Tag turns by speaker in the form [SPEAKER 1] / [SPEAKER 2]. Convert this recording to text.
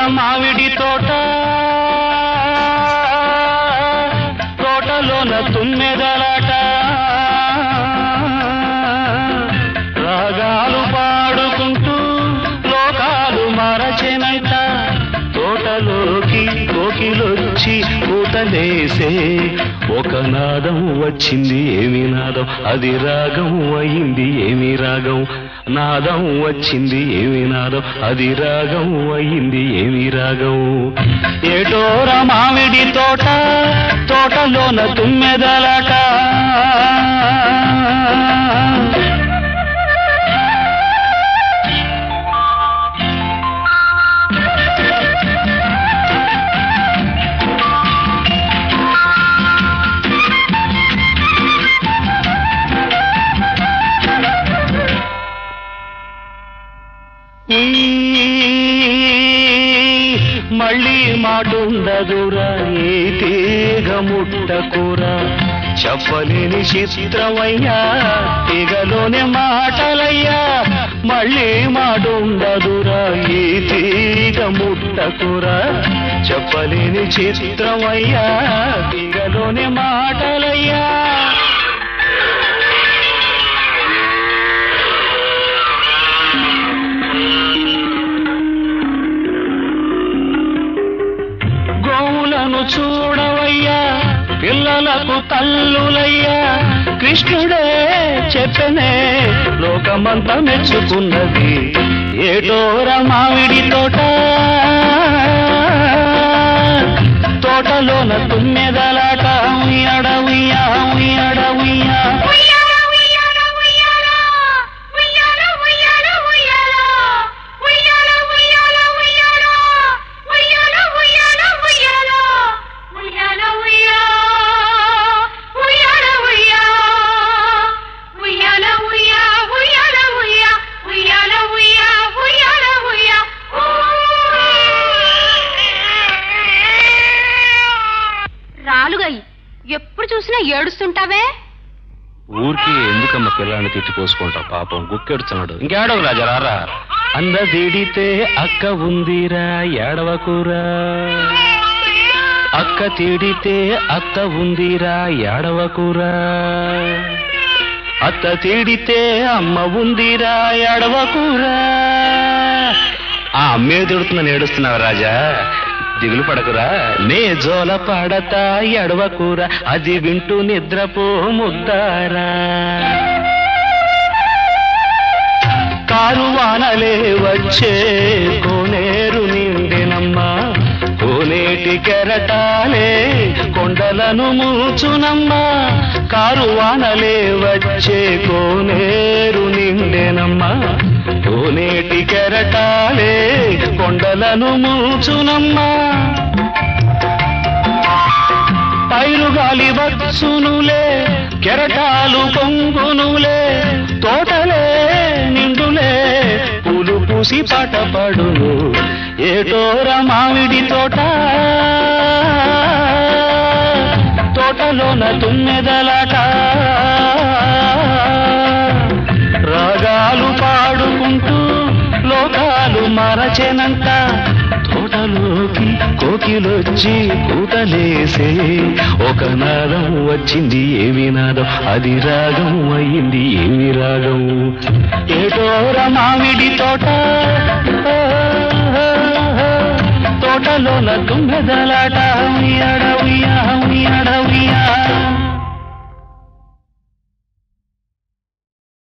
[SPEAKER 1] మామిడి తోట తోటలోన తుమ్మెదలాట రాగాలు పాడుకుంటూ లోకాలు మరచెనంట తోటలోకి కోకిలొచ్చి కూతలేసే ఒక నాదం వచ్చింది ఏమి నాదం అది రాగం అయింది ఏమి రాగం నాదం వచ్చింది ఏమి నాదం అది రాగం అయింది ఏమి రాగం ఏటోర మామిడి తోట తోటలోన తుమ్మెదలాట మళ్ళీ మాటుండదురా ఈ తీగ ముట్టకురా చెప్పలేని చిత్రమయ్యా తీగలోనే మాటలయ్యా మళ్ళీ మాటుండదురా ఈ తీగ ముట్టకురా చెప్పలేని చిత్రమయ్యా తీగలోనే మాటలయ్యా గోవులను చూడవయ్యా పిల్లలకు తల్లులయ్యా కృష్ణుడే చెప్పనే లోకమంతా మెచ్చుకున్నది ఏటోర మామిడి తోట తోటలోన తుమ్మెదలాట ఉయ్యడ ఉయ్యా ఉయ్యడ ఉయ్యా
[SPEAKER 2] ఉయ్యాల ఉయ్యాల ఉయ్యాల ఉయ్యాల ఉయ్యాల ఉయ్యాల ఉయ్యాల ఉయ్యాల ఉయ్యాల ఉయ్యాల ఉయ్యాల ఉయ్యాల ఉయ్యాల ఉయ్యా ఉయ్యాల ఉయ్యా ఉయ్యాల ఉయ్యా ఉయ్యాల ఉయ్యా ఉయ్యాల ఉయ్యా ఉయ్యాల ఉయ్యా రాలుగై ఎప్పుడు చూసినా ఏడుస్తుంటావే
[SPEAKER 1] ఊరికి ఎందుకమ్మ పిల్లాన్ని తిట్టిపోసుకుంటావు పాపం గుక్కెడుతున్నాడు ఇంకేడవు రాజా రారా అంద తీడితే అక్క ఉందిరా ఏడవకురా అక్క తీడితే అత్త ఉందిరా ఏడవకురా అత్త తీడితే అమ్మ ఉందిరా ఏడవకురా ఆ అమ్మే తిడుతుందని ఏడుస్తున్నావు రాజా దిగులు పడకురా నే జోల పడతా ఎడవకురా అది వింటూ నిద్రపో ముద్దారా కారు వానలే వచ్చే కోనేరు నిండెనమ్మా కోనేటి కెరటాలే కొండలను మూచునమ్మా కారు వానలే వచ్చే కోనేరు నిండెనమ్మా కోనేటి కెరటాలే కొండలను మూచునమ్మా పైరు గాలి వచ్చునులే కెరటాలు పొంగునులే తోటలే నిండులే పూలు పూసి పాట పడును ఏటోర మామిడి తోట తోటలోన తుమ్మెదలాట రాగాలు పాడుకుంటూ లోకాలు మరచెనంట తోటలోకి కోకిలొచ్చి కూతలేసే ఒక నాదం వచ్చింది ఏమి నాదం అది రాగం అయింది ఏమి రాగం ఏటోర మామిడి తోట తోటలోన తుమ్మెదలాట ఉయ్యాడ ఉయ్యా ఉయ్యాడ ఉయ్యా